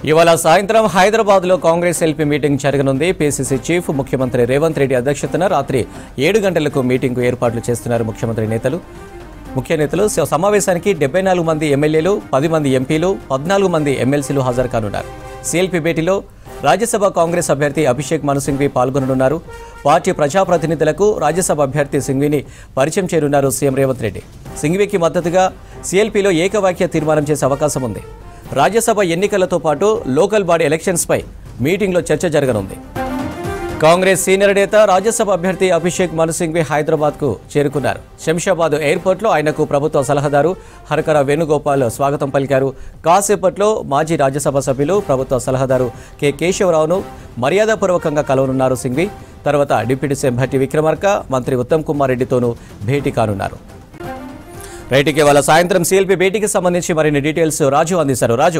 ఇవాళ సాయంత్రం హైదరాబాద్ లో కాంగ్రెస్ ఎల్పీ మీటింగ్ జరగనుంది పీసీసీ చీఫ్ ముఖ్యమంత్రి రేవంత్ రెడ్డి అధ్యక్షతన రాత్రి ఏడు గంటలకు మీటింగ్ ఏర్పాట్లు చేస్తున్నారు ముఖ్యమంత్రి నేతలు ముఖ్య నేతలు స- సమావేశానికి డెబ్బై నాలుగు మంది ఎమ్మెల్యేలు పది మంది ఎంపీలు పద్నాలుగు మంది ఎమ్మెల్సీలు హాజరు కానున్నారు సిఎల్పీ భేటీలో రాజ్యసభ కాంగ్రెస్ అభ్యర్థి అభిషేక్ మను సింఘ్వి పాల్గొననున్నారు పార్టీ ప్రజాప్రతినిధులకు రాజ్యసభ అభ్యర్థి సింఘ్విని పరిచయం చేయనున్నారు సీఎం రేవంత్ రెడ్డి సింఘ్వికి మద్దతుగా సిఎల్పీలో ఏకవాక్య తీర్మానం చేసే అవకాశం ఉంది రాజ్యసభ ఎన్నికలతో పాటు లోకల్ బాడీ ఎలక్షన్స్పై మీటింగ్లో చర్చ జరగనుంది కాంగ్రెస్ సీనియర్ నేత రాజ్యసభ అభ్యర్థి అభిషేక్ మను సింఘ్వి హైదరాబాద్కు చేరుకున్నారు శంషాబాద్ ఎయిర్పోర్ట్లో ఆయనకు ప్రభుత్వ సలహాదారు హరకర వేణుగోపాల్ స్వాగతం పలికారు కాసేపట్లో మాజీ రాజ్యసభ సభ్యులు ప్రభుత్వ సలహాదారు కె కేశవరావును మర్యాదపూర్వకంగా కలవనున్నారు సింఘ్వి తర్వాత డిప్యూటీ సీఎం భట్టి విక్రమార్క మంత్రి ఉత్తమ్ కుమార్ రెడ్డితోనూ భేటీ కానున్నారు రైట్కి వాళ్ళ సాయంత్రం సిఎల్పి భేటీకి సంబంధించి మరిన్ని డీటెయిల్స్ రాజు అందిస్తారు రాజు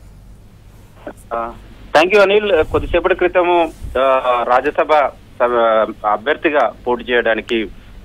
థ్యాంక్ యూ అనిల్ కొద్దిసేపటి క్రితము ఆ, రాజ్యసభ సభ- అభ్యర్థిగా పోటీ చేయడానికి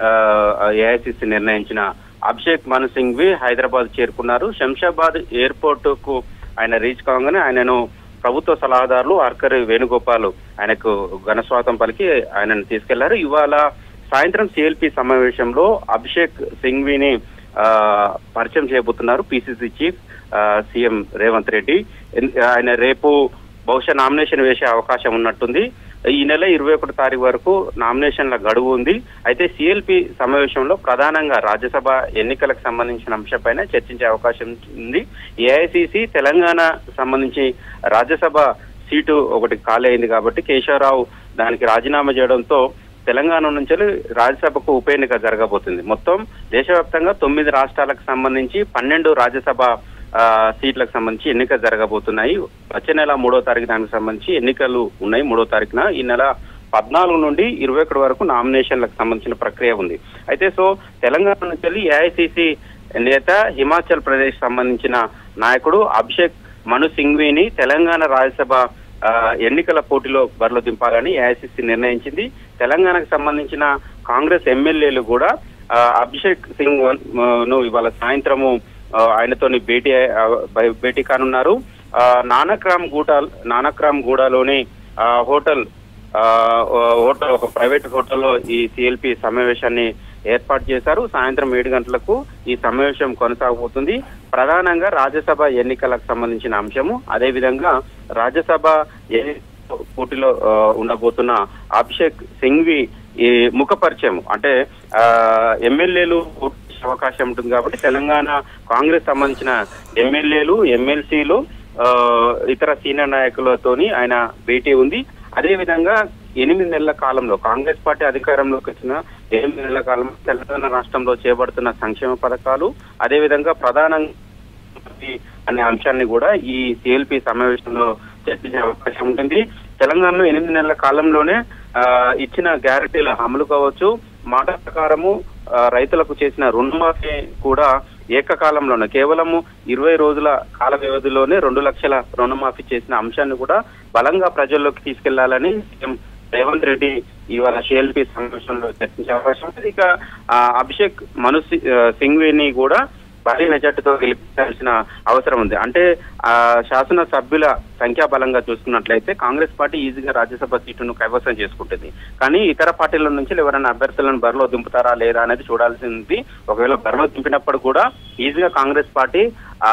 ఏఐసిసి నిర్ణయించిన అభిషేక్ మను సింఘ్వి హైదరాబాద్ చేరుకున్నారు శంషాబాద్ ఎయిర్పోర్ట్ కు ఆయన రీచ్ కాగానే ఆయనను ప్రభుత్వ సలహాదారులు ఆర్కరి వేణుగోపాల్ ఆయనకు ఘనస్వాగతం పలికి ఆయనను తీసుకెళ్లారు ఇవాళ సాయంత్రం సిఎల్పి సమావేశంలో అభిషేక్ సింఘ్విని ఆ, పరిచయం చేయబోతున్నారు పిసిసి చీఫ్ ఆ, సీఎం రేవంత్ రెడ్డి ఎన్- ఆయన రేపు బహుశా నామినేషన్ వేసే అవకాశం ఉన్నట్టుంది ఈ నెల ఇరవై ఒకటి తారీఖు వరకు నామినేషన్ల గడువు ఉంది అయితే సిఎల్పి సమావేశంలో ప్రధానంగా రాజ్యసభ ఎన్నికలకు సంబంధించిన అంశంపైన చర్చించే అవకాశం ఉంది ఏఐసిసి తెలంగాణ సంబంధించి రాజ్యసభ సీటు ఒకటి ఖాళీ అయింది కాబట్టి కేశవరావు దానికి రాజీనామా చేయడంతో తెలంగాణ నుంచి రాజ్యసభకు ఉప ఎన్నిక జరగబోతుంది మొత్తం దేశవ్యాప్తంగా తొమ్మిది రాష్ట్రాలకు సంబంధించి పన్నెండు రాజ్యసభ ఆ, సీట్లకు సంబంధించి ఎన్నిక జరగబోతున్నాయి వచ్చే నెల మూడో తారీఖు దానికి సంబంధించి ఎన్నికలు ఉన్నాయి మూడో తారీఖున ఈ నెల పద్నాలుగు నుండి ఇరవై ఒకటి వరకు నామినేషన్లకు సంబంధించిన ప్రక్రియ ఉంది అయితే సో తెలంగాణ నుంచి ఏఐసిసి నేత హిమాచల్ ప్రదేశ్ సంబంధించిన నాయకుడు అభిషేక్ మను సింఘ్విని తెలంగాణ రాజ్యసభ ఆ, ఎన్నికల పోటీలో బరిలో దింపాలని ఏఐసిసి నిర్ణయించింది తెలంగాణకు సంబంధించిన కాంగ్రెస్ ఎమ్మెల్యేలు కూడా ఆ, అభిషేక్ సింగ్ ఆ, ను ఇవాళ సాయంత్రము ఆ, ఆయనతోని భేటీ ఆ, బై- భేటీ కానున్నారు ఆ, నానక్రామ్ గూడ నానక్రామ్ గూడలోని ఆ, హోటల్ ఆ, ఓ హోటల్ ఒక ప్రైవేట్ హోటల్లో ఈ సిఎల్పి సమావేశాన్ని ఏర్పాటు చేశారు సాయంత్రం ఏడు గంటలకు ఈ సమావేశం కొనసాగబోతుంది ప్రధానంగా రాజ్యసభ ఎన్నికలకు సంబంధించిన అంశము అదేవిధంగా రాజ్యసభ ఎన్ని- పోటీలో ఆ, ఉండబోతున్న అభిషేక్ సింఘ్వి ఈ ముఖ పరిచయం అంటే ఆ, ఎమ్మెల్యేలు పోటీ చేసే అవకాశం ఉంటుంది కాబట్టి తెలంగాణ కాంగ్రెస్ సంబంధించిన ఎమ్మెల్యేలు ఎమ్మెల్సీలు ఆ, ఇతర సీనియర్ నాయకులతోని ఆయన భేటీ ఉంది అదే విధంగా ఎనిమిది నెలల కాలంలో కాంగ్రెస్ పార్టీ అధికారంలోకి వచ్చిన ఎనిమిది నెలల కాలంలో తెలంగాణ రాష్ట్రంలో చేపడుతున్న సంక్షేమ పథకాలు అదే విధంగా ప్రధానంగా పార్టీ అనే అంశాన్ని కూడా ఈ సిఎల్పి సమావేశంలో చర్చించే అవకాశం ఉంటుంది తెలంగాణలో ఎనిమిది నెలల కాలంలోనే ఆ, ఇచ్చిన గ్యారంటీల అమలు కావచ్చు మాట ప్రకారము ఆ, రైతులకు చేసిన రుణమాఫీ కూడా ఏకకాలంలోనే కేవలము ఇరవై రోజుల కాల వ్యవధిలోనే రెండు లక్షల రుణమాఫీ చేసిన అంశాన్ని కూడా బలంగా ప్రజల్లోకి తీసుకెళ్లాలని సీఎం రేవంత్ రెడ్డి ఇవాళ సిఎల్పి సమావేశంలో చర్చించే అవకాశం ఉంది ఇక ఆ, అభిషేక్ మను సి- ఆ, సింఘ్విని కూడా భారీ మెజార్టీతో గెలిపించాల్సిన అవసరం ఉంది అంటే ఆ శాసన సభ్యుల సంఖ్యాబలంగా చూసుకున్నట్లయితే కాంగ్రెస్ పార్టీ ఈజీగా రాజ్యసభ సీటును కైవసం చేసుకుంటుంది కానీ ఇతర పార్టీల నుంచి ఎవరైనా అభ్యర్థులను బరిలో దింపుతారా లేదా అనేది చూడాల్సింది ఒకవేళ బరిలో దింపినప్పుడు కూడా ఈజీగా కాంగ్రెస్ పార్టీ ఆ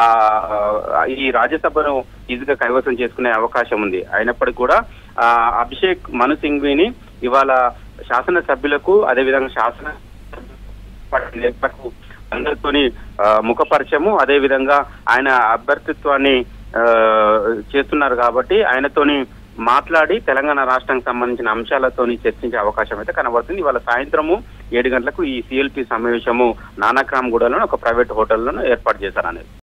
ఆ, ఈ రాజ్యసభను ఈజీగా కైవసం చేసుకునే అవకాశం ఉంది అయినప్పటికీ కూడా ఆ, అభిషేక్ మను సింఘ్విని ఇవాళ శాసన సభ్యులకు అదేవిధంగా శాసన పార్టీ నేతలకు అందరితోని ఆ, ముఖపరిచయము అదే విధంగా ఆయన అభ్యర్థిత్వాన్ని ఆ, చేస్తున్నారు కాబట్టి ఆయనతోని మాట్లాడి తెలంగాణ రాష్ట్రానికి సంబంధించిన అంశాలతోని చర్చించే అవకాశం అయితే కనబడుతుంది ఇవాళ సాయంత్రము ఏడు గంటలకు ఈ సిఎల్పి సమావేశము నానాక్రామ్ గూడలో ఒక ప్రైవేట్ హోటల్లోనూ ఏర్పాటు చేశారనేది